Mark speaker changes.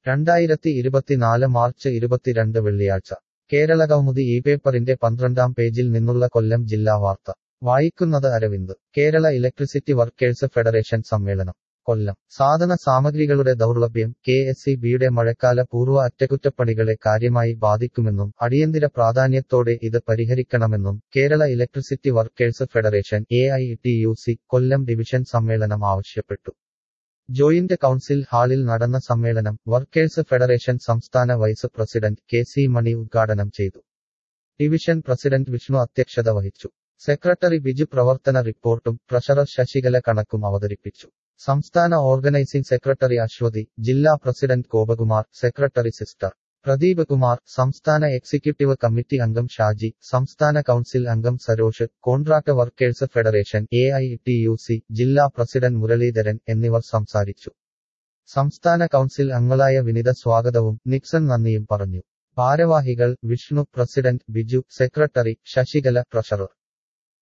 Speaker 1: രണ്ടായിരത്തി ഇരുപത്തിനാല് മാർച്ച് ഇരുപത്തിരണ്ട് വെള്ളിയാഴ്ച കേരള കൗമുദി ഈ പേപ്പറിന്റെ പന്ത്രണ്ടാം പേജിൽ നിന്നുള്ള കൊല്ലം ജില്ലാ വാർത്ത വായിക്കുന്നത് Aravind Kerala electricity workers federation സമ്മേളനം കൊല്ലം സാധന സാമഗ്രികളുടെ ദൗർലഭ്യം കെ എസ് ഇ ബിയുടെ മഴക്കാല പൂർവ്വ അറ്റകുറ്റപ്പണികളെ കാര്യമായി ബാധിക്കുമെന്നും അടിയന്തര പ്രാധാന്യത്തോടെ ഇത് പരിഹരിക്കണമെന്നും Kerala electricity workers federation A I T U C Kollam division സമ്മേളനം ആവശ്യപ്പെട്ടു ജോയിന്റ് കൗൺസിൽ ഹാളിൽ നടന്ന സമ്മേളനം വർക്കേഴ്സ് ഫെഡറേഷൻ സംസ്ഥാന vice president K C Mani ഉദ്ഘാടനം ചെയ്തു ഡിവിഷൻ പ്രസിഡന്റ് വിഷ്ണു അധ്യക്ഷത വഹിച്ചു സെക്രട്ടറി ബിജു പ്രവർത്തന റിപ്പോർട്ടും ട്രഷറർ ശശികല കണക്കും അവതരിപ്പിച്ചു സംസ്ഥാന ഓർഗനൈസിംഗ് സെക്രട്ടറി അശ്വതി ജില്ലാ president Gopakumar secretary sister Pradeep Kumar സംസ്ഥാന എക്സിക്യൂട്ടീവ് കമ്മിറ്റി അംഗം ഷാജി സംസ്ഥാന കൗൺസിൽ അംഗം Sarosh contract workers federation A I T U C ജില്ലാ പ്രസിഡന്റ് മുരളീധരൻ എന്നിവർ സംസാരിച്ചു സംസ്ഥാന കൗൺസിൽ അംഗങ്ങളായ വിനിത സ്വാഗതവും നിക്സൺ നന്ദിയും പറഞ്ഞു ഭാരവാഹികൾ Vishnu president Biju secretary Sasikala treasurer